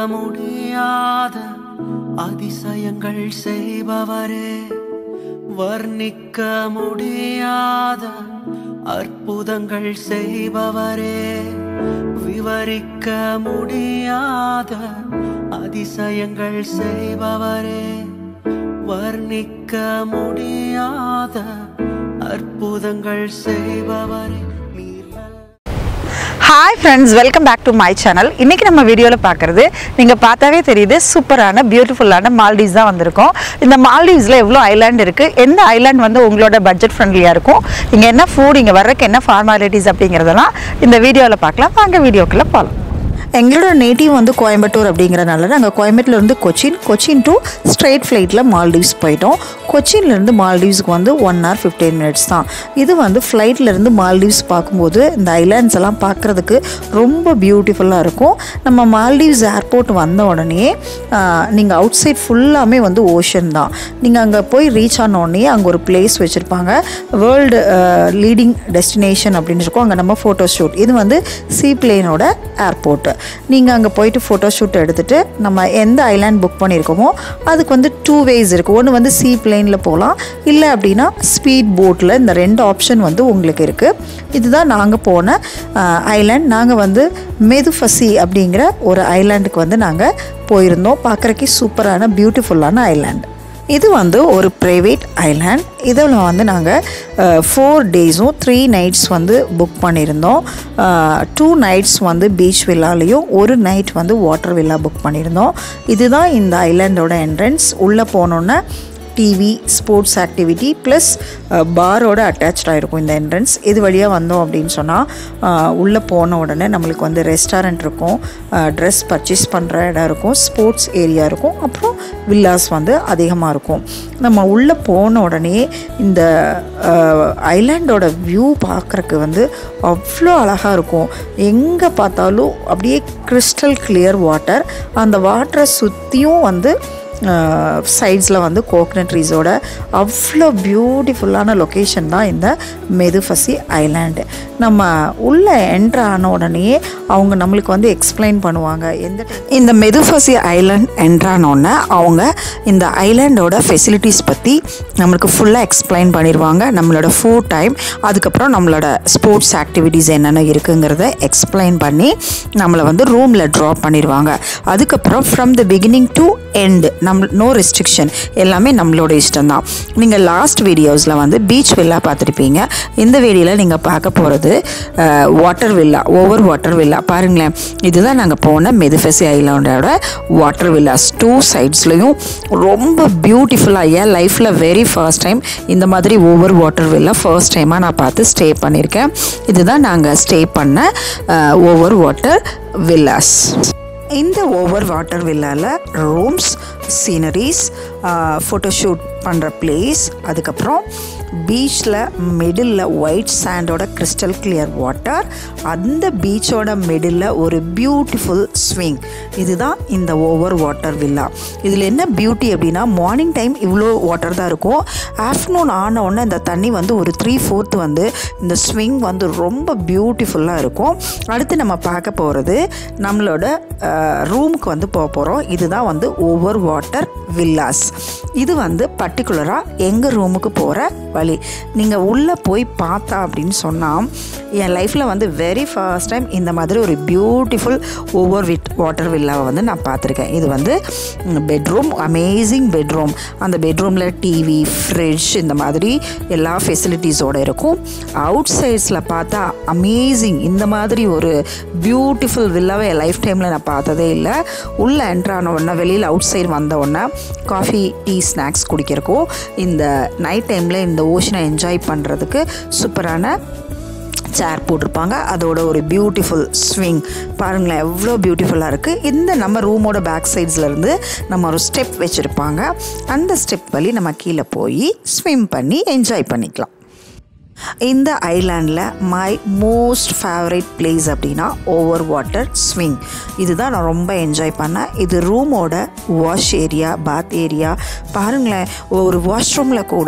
முடியாத அதிசயங்கள் செய்பவரே வர்ணிக்க முடியாத அற்புதங்கள் செய்பவரே விவரிக்க முடியாத அதிசயங்கள் செய்பவரே வர்ணிக்க முடியாத அற்புதங்கள் செய்பவரே நீர் நல்ல- hi friends welcome back to my channel இன்றைக்கி நம்ம வீடியோவில் பார்க்குறது நீங்கள் பார்த்தாவே தெரியுது சூப்பரான பியூட்டிஃபுல்லான மால்டீவ்ஸ் தான் வந்திருக்கோம் இந்த மால்டீவ்ஸில் எவ்வளோ ஐலாண்ட் இருக்குது எந்த ஐலாண்ட் வந்து உங்களோட பட்ஜெட் ஃப்ரெண்ட்லியாக இருக்கும் இங்கே என்ன ஃபுட் இங்கே வர்றதுக்கு என்ன ஃபார்மாலிட்டிஸ் அப்படிங்கிறதெல்லாம் இந்த வீடியோவில் பார்க்கலாம் வாங்க வீடியோக்குள்ளே போகலாம் எங்களோட நேட்டிவ் வந்து கோயம்புத்தூர் அப்படிங்கிறனால நாங்கள் கோயம்புத்தூர்லேருந்து கொச்சின் கொச்சின் டு ஸ்ட்ரெயிட் ஃப்ளைட்டில் மால்டீவ்ஸ் போயிட்டோம் கொச்சின்லேருந்து மால்டீவ்ஸ்க்கு வந்து ஒன் ஹவர் ஃபிஃப்டீன் மினிட்ஸ் தான் இது வந்து ஃப்ளைட்லேருந்து மால்டீவ்ஸ் பார்க்கும்போது இந்த ஐலாண்ட்ஸ் எல்லாம் பார்க்குறதுக்கு ரொம்ப பியூட்டிஃபுல்லாக இருக்கும் நம்ம மால்டீவ்ஸ் ஏர்போர்ட் வந்த உடனே நீங்கள் அவுட் சைட் ஃபுல்லாமே வந்து ஓஷன் தான் நீங்கள் அங்கே போய் ரீச் ஆன உடனே அங்கே ஒரு பிளேஸ் வச்சுருப்பாங்க வேர்ல்டு லீடிங் டெஸ்டினேஷன் அப்படின்னு இருக்கும் அங்கே நம்ம ஃபோட்டோ ஷூட் இது வந்து சீ பிளேனோட ஏர்போர்ட்டு நீங்கள் அங்கே போயிட்டு ஃபோட்டோ ஷூட் எடுத்துகிட்டு நம்ம எந்த ஐலாண்ட் புக் பண்ணியிருக்கோமோ அதுக்கு வந்து டூ வேஸ் இருக்குது ஒன்று வந்து சீ பிளேனில் போகலாம் இல்லை அப்படின்னா ஸ்பீட் போட்டில் இந்த ரெண்டு ஆப்ஷன் வந்து உங்களுக்கு இருக்குது இதுதான் நாங்கள் போன ஐலாண்ட் நாங்கள் வந்து மெதுஃபசி அப்படிங்கிற ஒரு ஐலாண்டுக்கு வந்து நாங்கள் போயிருந்தோம் பார்க்குறக்கே சூப்பரான பியூட்டிஃபுல்லான ஐலாண்ட் இது வந்து ஒரு ப்ரைவேட் ஐலாண்ட் இதில் வந்து நாங்கள் ஃபோர் டேஸும் த்ரீ நைட்ஸ் வந்து புக் பண்ணியிருந்தோம் டூ நைட்ஸ் வந்து பீச் வில்லாலையும் ஒரு நைட் வந்து வாட்டர் வில்லா புக் பண்ணியிருந்தோம் இதுதான் இந்த ஐலாண்டோட என்ட்ரன்ஸ் உள்ளே போனோன்னே டிவி ஸ்போர்ட்ஸ் ஆக்டிவிட்டி ப்ளஸ் பாரோட அட்டாச்சாக இருக்கும் இந்த என்ட்ரன்ஸ் இது வழியாக வந்தோம் அப்படின்னு சொன்னால் உள்ளே போன உடனே நம்மளுக்கு வந்து ரெஸ்டாரண்ட் இருக்கும் ட்ரெஸ் பர்ச்சேஸ் பண்ணுற இடம் இருக்கும் ஸ்போர்ட்ஸ் ஏரியா இருக்கும் அப்புறம் வில்லாஸ் வந்து அதிகமாக இருக்கும் நம்ம உள்ளே போன உடனே இந்த ஐலாண்டோட வியூ பார்க்குறக்கு வந்து அவ்வளோ அழகாக இருக்கும் எங்கே பார்த்தாலும் அப்படியே கிறிஸ்டல் கிளியர் வாட்டர் அந்த வாட்டரை சுற்றியும் வந்து சைட்ஸில் வந்து கோகனட் ட்ரீஸோட அவ்வளோ பியூட்டிஃபுல்லான லொக்கேஷன் தான் இந்த மெதுஃபசி ஐலாண்டு நம்ம உள்ளே என்ட்ரு ஆன உடனே அவங்க நம்மளுக்கு வந்து எக்ஸ்பிளைன் பண்ணுவாங்க எந்த இந்த மெதுஃபசி ஐலாண்ட் என்ட்ரானோடனே அவங்க இந்த ஐலாண்டோட ஃபெசிலிட்டிஸ் பற்றி நம்மளுக்கு ஃபுல்லாக எக்ஸ்பிளைன் பண்ணிடுவாங்க நம்மளோட ஃபுட் டைம் அதுக்கப்புறம் நம்மளோட ஸ்போர்ட்ஸ் ஆக்டிவிட்டீஸ் என்னென்ன இருக்குங்கிறத எக்ஸ்பிளைன் பண்ணி நம்மளை வந்து ரூமில் ட்ராப் பண்ணிடுவாங்க அதுக்கப்புறம் from the beginning to end நம் நோ ரெஸ்ட்ரிக்ஷன் எல்லாமே நம்மளோட இஷ்டம் தான் நீங்கள் லாஸ்ட் வீடியோஸில் வந்து பீச் வில்லா பார்த்துருப்பீங்க இந்த வீடியோவில் நீங்கள் பார்க்க போகிறது water villa over water villa பாருங்களேன் இதுதான் நாங்கள் போன மெதுஃபெசி ஐலாண்டோட வாட்டர் வில்லாஸ் டூ சைட்ஸ்லையும் ரொம்ப பியூட்டிஃபுல்லாக என் லைஃப்பில் வெரி ஃபர்ஸ்ட் டைம் இந்த மாதிரி ஓவர் வாட்டர் வில்லா ஃபர்ஸ்ட் டைமாக நான் பார்த்து ஸ்டே பண்ணியிருக்கேன் இதுதான் நாங்கள் ஸ்டே பண்ண ஓவர் வாட்டர் வில்லாஸ் இந்த ஓவர் வாட்டர் வில்லாவில் ரூம்ஸ் சீனரிஸ் ஃபோட்டோஷூட் பண்ணுற பிளேஸ் அதுக்கப்புறம் பீச்சில் மிடில் ஒயிட் சாண்டோட கிறிஸ்டல் கிளியர் வாட்டர் அந்த பீச்சோட மிடில் ஒரு பியூட்டிஃபுல் ஸ்விங் இதுதான் இந்த ஓவர் வாட்டர் வில்லா இதில் என்ன பியூட்டி அப்படின்னா மார்னிங் டைம் இவ்வளோ வாட்டர் தான் இருக்கும் ஆஃப்டர்நூன் ஆன உடனே இந்த தண்ணி வந்து ஒரு த்ரீ ஃபோர்த் வந்து இந்த ஸ்விங் வந்து ரொம்ப பியூட்டிஃபுல்லாக இருக்கும் அடுத்து நம்ம பார்க்க போகிறது நம்மளோட ரூமுக்கு வந்து போக போகிறோம் இதுதான் வந்து ஓவர் வாட்டர் வில்லாஸ் இது வந்து பர்டிகுலராக எங்கள் ரூமுக்கு போகிற வழி நீங்கள் உள்ளே போய் பார்த்தா அப்படின்னு சொன்னால் என் லைஃப்பில் வந்து வெரி ஃபர்ஸ்ட் டைம் இந்த மாதிரி ஒரு பியூட்டிஃபுல் ஓவர் விட் வாட்டர் வில்லாவை வந்து நான் பார்த்துருக்கேன் இது வந்து பெட்ரூம் அமேசிங் பெட்ரூம் அந்த பெட்ரூமில் டிவி ஃப்ரிட்ஜ் இந்த மாதிரி எல்லா ஃபெசிலிட்டிஸோடு இருக்கும் அவுட் சைட்ஸில் பார்த்தா அமேசிங் இந்த மாதிரி ஒரு பியூட்டிஃபுல் வில்லாவை என் லைஃப் டைமில் நான் பார்த்ததே இல்லை உள்ளே என்ட்ரான உடனே வெளியில் அவுட் சைடு வந்த உடனே காஃபி டீ ஸ்நாக்ஸ் குடிக்கிறக்கோ இந்த நைட் டைமில் இந்த ஓஷனை என்ஜாய் பண்ணுறதுக்கு சூப்பரான சேர் போட்டிருப்பாங்க அதோட ஒரு பியூட்டிஃபுல் ஸ்விங் பாருங்களேன் எவ்வளோ பியூட்டிஃபுல்லாக இருக்குது இந்த நம்ம ரூமோட பேக் சைட்ஸ்லேருந்து நம்ம ஒரு ஸ்டெப் வச்சுருப்பாங்க அந்த ஸ்டெப் வழி நம்ம கீழே போய் ஸ்விம் பண்ணி என்ஜாய் பண்ணிக்கலாம் இந்த ஐலாண்டில் மை மோஸ்ட் ஃபேவரட் பிளேஸ் அப்படின்னா ஓவர் வாட்டர் ஸ்விங் இதுதான் நான் ரொம்ப என்ஜாய் பண்ணேன் இது ரூமோட வாஷ் ஏரியா பாத் ஏரியா பாருங்களேன் ஒரு வாஷ்ரூமில் கூட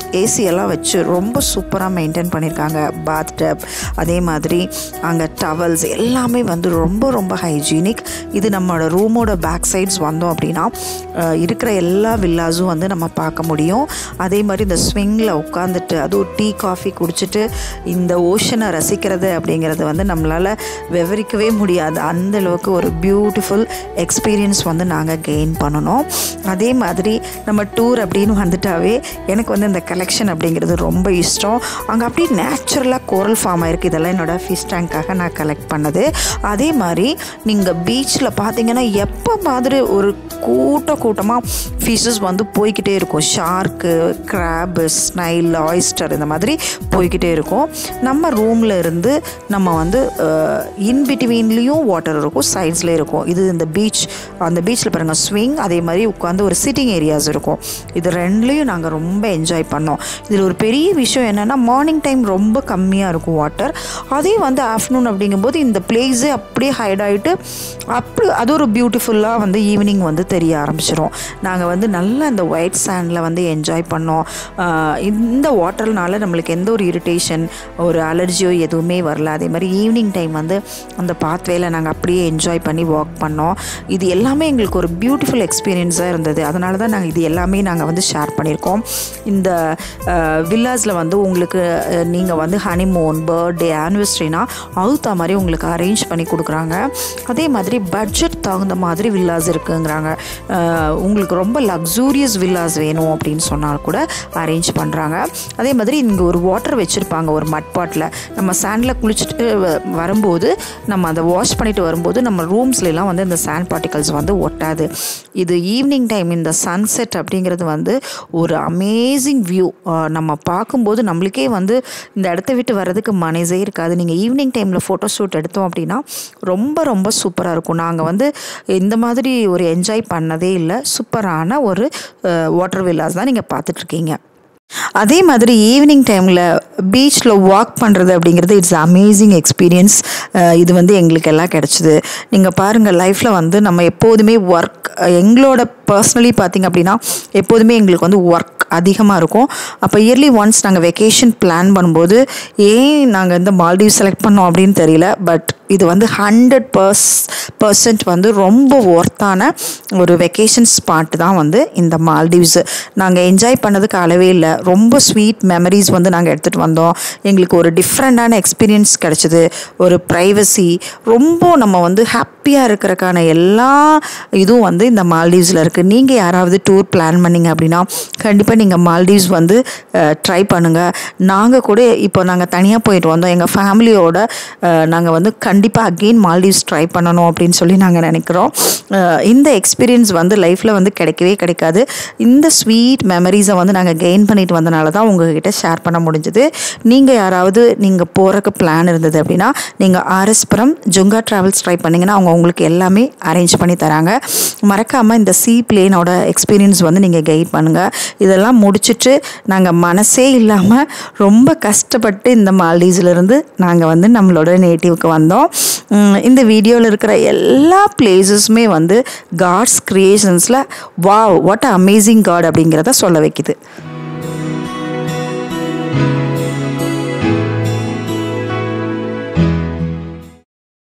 ஏசி எல்லாம் வச்சு ரொம்ப சூப்பராக மெயின்டைன் பண்ணியிருக்காங்க பாத் டப் அதே மாதிரி அங்கே டவல்ஸ் எல்லாமே வந்து ரொம்ப ரொம்ப ஹைஜீனிக் இது நம்மளோட ரூமோட பேக் சைட்ஸ் வந்தோம் அப்படின்னா அஹ், இருக்கிற எல்லா வில்லாஸும் வந்து நம்ம பார்க்க முடியும் அதே மாதிரி இந்த ஸ்விங்கில் உட்காந்துட்டு அதுவும் டீ காஃபி குடிச்சிட்டு இந்த ஓஷனை ரசிக்கிறது அப்படிங்கிறது வந்து நம்மளால் விவரிக்கவே முடியாது அந்த அளவுக்கு ஒரு பியூட்டிஃபுல் எக்ஸ்பீரியன்ஸ் வந்து நாங்கள் கெயின் பண்ணணும் அதே மாதிரி நம்ம டூர் அப்படின்னு வந்துட்டாவே எனக்கு வந்து இந்த கலெக்ஷன் அப்படிங்கிறது ரொம்ப இஷ்டம் அங்கே அப்படியே நேச்சுரலாக கோரல் ஃபார்ம் ஆயிருக்கு இதெல்லாம் என்னோட ஃபிஷ் டேங்க்காக நான் கலெக்ட் பண்ணது அதே மாதிரி நீங்கள் பீச்சில் பார்த்தீங்கன்னா எப்போ மாதிரி ஒரு கூட்ட கூட்டமாக ஃபிஷ்ஷஸ் வந்து போய்க்கிட்டே இருக்கும் ஷார்க்கு கிராபு ஸ்னைல் ஆயிஸ்டர் இந்த மாதிரி போய்க்கிட்டே இருக்கும் நம்ம ரூமில் இருந்து நம்ம வந்து இன் பிட்வீன்லேயும் வாட்டர் இருக்கும் சைட்ஸில் இருக்கும் இது இந்த பீச் அந்த பீச்சில் பாருங்கள் ஸ்விங் அதே மாதிரி உட்காந்து ஒரு சிட்டிங் ஏரியாஸ் இருக்கும் இது ரெண்டுலேயும் நாங்கள் ரொம்ப என்ஜாய் பண்ணோம் இதில் ஒரு பெரிய விஷயம் என்னென்னா மார்னிங் டைம் ரொம்ப கம்மியாக இருக்கும் வாட்டர் அதே வந்து ஆஃப்டர்நூன் அப்படிங்கும்போது இந்த பிளேஸே அப்படியே ஹைட் ஆகிட்டு அப்படி அது ஒரு பியூட்டிஃபுல்லாக வந்து ஈவினிங் வந்து தெரிய ஆரம்பிச்சிடும் நாங்கள் வந்து நல்லா அந்த ஒயிட் சாண்டில் வந்து என்ஜாய் பண்ணோம் ஆஹ் இந்த வாட்டர்னால நம்மளுக்கு எந்த ஒரு இரிட்டேஷன் ஒரு அலர்ஜியோ எதுவுமே வரல அதே மாதிரி ஈவினிங் டைம் வந்து அந்த பாத்வேல நாங்கள் அப்படியே என்ஜாய் பண்ணி வாக் பண்ணோம் இது எல்லாமே எங்களுக்கு ஒரு பியூட்டிஃபுல் எக்ஸ்பீரியன்ஸாக இருந்தது அதனால தான் நாங்கள் இது எல்லாமே நாங்கள் வந்து ஷேர் பண்ணியிருக்கோம் இந்த வில்லாஸில் வந்து உங்களுக்கு நீங்கள் வந்து ஹனிமூன் பர்த்டே ஆனிவர்சரினா அவுத்த மாதிரி உங்களுக்கு அரேஞ்ச் பண்ணி கொடுக்குறாங்க அதே மாதிரி பட்ஜெட் தகுந்த மாதிரி வில்லாஸ் இருக்குங்கிறாங்க அஹ், உங்களுக்கு ரொம்ப லக்ஸூரியஸ் வில்லாஸ் வேணும் அப்படின்னு சொன்னால் கூட அரேஞ்ச் பண்ணுறாங்க அதே மாதிரி இங்கே ஒரு வாட்டர் வச்சுருப்பாங்க ஒரு மட் பாட்டில் நம்ம சாண்டில் குளிச்சுட்டு வ- வரும்போது நம்ம அதை வாஷ் பண்ணிட்டு வரும்போது நம்ம ரூம்ஸ்லாம் வந்து இந்த சாண்ட் பார்ட்டிகல்ஸ் வந்து ஒட்டாது இது ஈவினிங் டைம் இந்த சன்செட் அப்படிங்கிறது வந்து ஒரு அமேசிங் வியூ நம்ம பார்க்கும்போது நம்மளுக்கே வந்து இந்த இடத்த விட்டு வர்றதுக்கு மனசே இருக்காது நீங்கள் ஈவினிங் டைமில் ஃபோட்டோ ஷூட் எடுத்தோம் அப்படின்னா ரொம்ப ரொம்ப சூப்பராக இருக்கும் நாங்கள் வந்து இந்த மாதிரி ஒரு என்ஜாய் பண்ணதே இல்லை சூப்பரான ஒரு வாட்டர் வில்லாஸ் தான் நீங்கள் பார்த்துட்ருக்கீங்க அதே மாதிரி ஈவினிங் டைமில் பீச்சில் வாக் பண்ணுறது அப்படிங்கிறது இட்ஸ் அமேசிங் எக்ஸ்பீரியன்ஸ் இது வந்து எங்களுக்கு எல்லாம் கிடச்சிது நீங்கள் பாருங்கள் லைஃப்பில் வந்து நம்ம எப்போதுமே ஒர்க் எங்களோட பர்சனலி பார்த்திங்க அப்படின்னா எப்போதுமே எங்களுக்கு வந்து ஒர்க் அதிகமாக இருக்கும் அப்போ இயர்லி ஒன்ஸ் நாங்கள் வெக்கேஷன் பிளான் பண்ணும்போது ஏன் நாங்கள் இந்த மால்டீவ் செலக்ட் பண்ணோம் அப்படின்னு தெரியல பட் இது வந்து ஹண்ட்ரட் பர்ஸ் பர்சன்ட் வந்து ரொம்ப ஒர்த்தான ஒரு வெக்கேஷன் ஸ்பாட் தான் வந்து இந்த மால்டீவ்ஸு நாங்கள் என்ஜாய் பண்ணதுக்கு அளவே இல்லை ரொம்ப ஸ்வீட் மெமரிஸ் வந்து நாங்கள் எடுத்துகிட்டு வந்தோம் எங்களுக்கு ஒரு டிஃப்ரெண்ட்டான எக்ஸ்பீரியன்ஸ் கிடச்சிது ஒரு ப்ரைவசி ரொம்ப நம்ம வந்து ஹாப்பியாக இருக்கிறக்கான எல்லா இதுவும் வந்து இந்த மால்டீவ்ஸில் இருக்குது நீங்கள் யாராவது டூர் பிளான் பண்ணீங்க அப்படின்னா கண்டிப்பாக நீங்கள் மால்டீவ்ஸ் வந்து ட்ரை பண்ணுங்கள் நாங்கள் கூட இப்போ நாங்கள் தனியாக போயிட்டு வந்தோம் எங்கள் ஃபேமிலியோட நாங்கள் வந்து கண்டிப்பாக அகெயின் மால்டீவ்ஸ் ட்ரை பண்ணணும் அப்படின்னு சொல்லி நாங்கள் நினைக்கிறோம் அஹ் இந்த எக்ஸ்பீரியன்ஸ் வந்து லைஃப்பில் வந்து கிடைக்கவே கிடைக்காது இந்த ஸ்வீட் மெமரிஸை வந்து நாங்கள் கெயின் பண்ணிட்டு வந்தனால தான் உங்ககிட்ட ஷேர் பண்ண முடிஞ்சது நீங்கள் யாராவது நீங்கள் போகிறக்கு பிளான் இருந்தது அப்படின்னா நீங்கள் ஆர்எஸ்புரம் ஜுங்கா ட்ராவல்ஸ் ட்ரை பண்ணிங்கன்னா அவங்க உங்களுக்கு எல்லாமே அரேஞ்ச் பண்ணி தராங்க மறக்காமல் இந்த சி பிளேனோட எக்ஸ்பீரியன்ஸ் வந்து நீங்கள் கைட் பண்ணுங்கள் இதெல்லாம் முடிச்சுட்டு நாங்கள் மனசே இல்லாமல் ரொம்ப கஷ்டப்பட்டு இந்த மால்டீவ்ஸ்லேருந்து நாங்கள் வந்து நம்மளோட நேட்டிவ்க்கு வந்தோம் உம், இந்த வீடியோவில் இருக்கிற எல்லா பிளேசஸுமே வந்து காட்ஸ் க்ரியேஷன்ஸில் வாவ் வாட் அமேசிங் காட் அப்படிங்கிறத சொல்ல வைக்குது